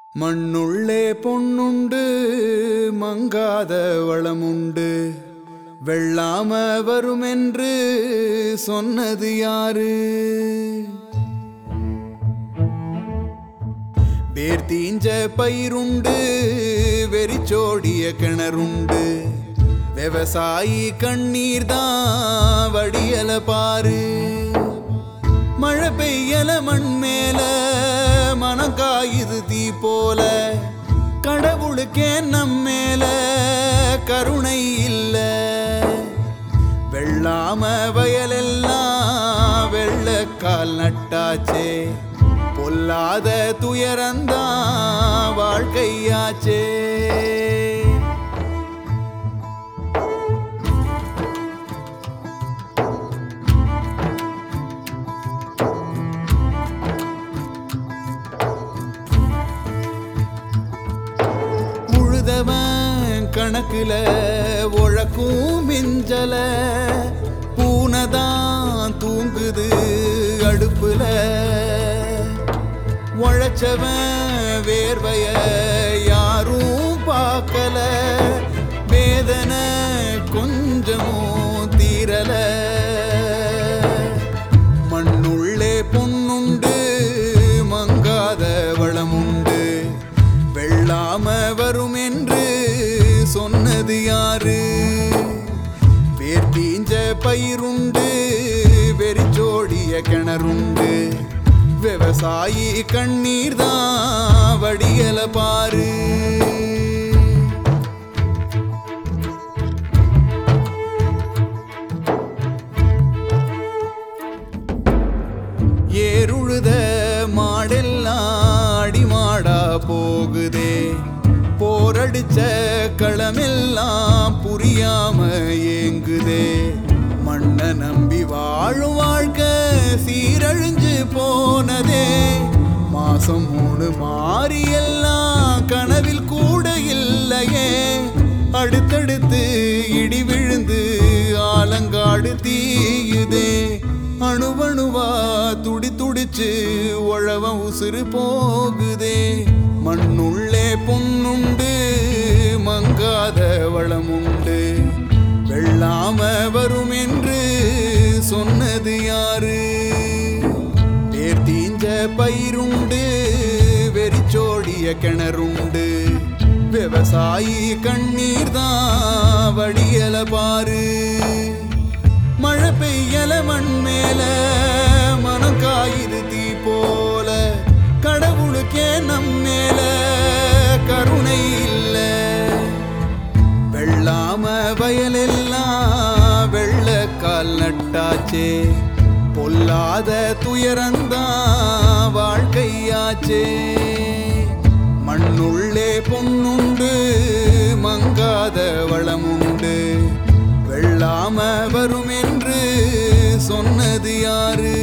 மண்ணுள்ளே பொன்னுண்டு மங்காத வளமுண்டு வெள்ளாம வருமென்று சொன்னது யாரு வேர் தீஞ்ச பயிருண்டு வெறிச்சோடிய கிணறுண்டு விவசாயி கண்ணீர் தான் வடியல பாரு மழை பெய்யல மண் மேல மனம் காயுது தீ போல கடவுளுக்கே நம் மேல கருணை இல்ல வெள்ளாம வயலெல்லாம் வெள்ளக்கால் நட்டாச்சே பொல்லாத துயரந்தான் வாழ்க்கையாச்சே உழுதவன் கணக்குல உழக்கும் மிஞ்சல பூனைதான் தூங்குது அடுப்புல உழைச்சவன் வேர்வைய யாரும் பார்க்கல வேதனை கொஞ்சமும் தீரல மண்ணுள்ளே பொன்னுண்டு மங்காத வளமுண்டு வெள்ளாம வரும் என்று சொன்னது யாரு வேர் தீஞ்ச பயிருண்டு வெறிச்சோடிய கிணறுண்டு விவசாயி கண்ணீர் தான் வடியல பாரு ஏறுழுத மாடெல்லாம் அடிமாடா போகுதே போரடிச்ச களமெல்லாம் புரியாம ஏங்குதே மண்ண நம்பி வாழும் வாழ்க்கை சீரழிஞ்சு போனதே மாசம் மூணு மாறி எல்லாம் கனவில் கூட இல்லையே அடுத்தடுத்து இடி விழுந்து ஆலங்காடு தீயுதே அணுவணுவா துடி துடிச்சு உழவன் உசுறு போகுதே மண்ணுள்ளே பொன்னுண்டு மங்காத வளமுண்டு வெள்ளாம வரும் என்று சொன்னது யாரு பேர் தீஞ்ச பயிருண்டு வெறிச்சோடிய கிணறுண்டு விவசாயி கண்ணீர் தான் வடியல பாரு மழை பெய்யல மண் மேல மனம் காயுது தீ போல கடவுளுக்கே நம் மேல கருணை இல்ல வெள்ளாம வயலெல்லாம் வெள்ளக்கால் நட்டாச்சே பொல்லாத துயரந்தான் வாழ்க்கையாச்சே மண்ணுள்ளே பொன்னுண்டு மங்காத வளமுண்டு வெள்ளாம வரும் என்று சொன்னது யாரு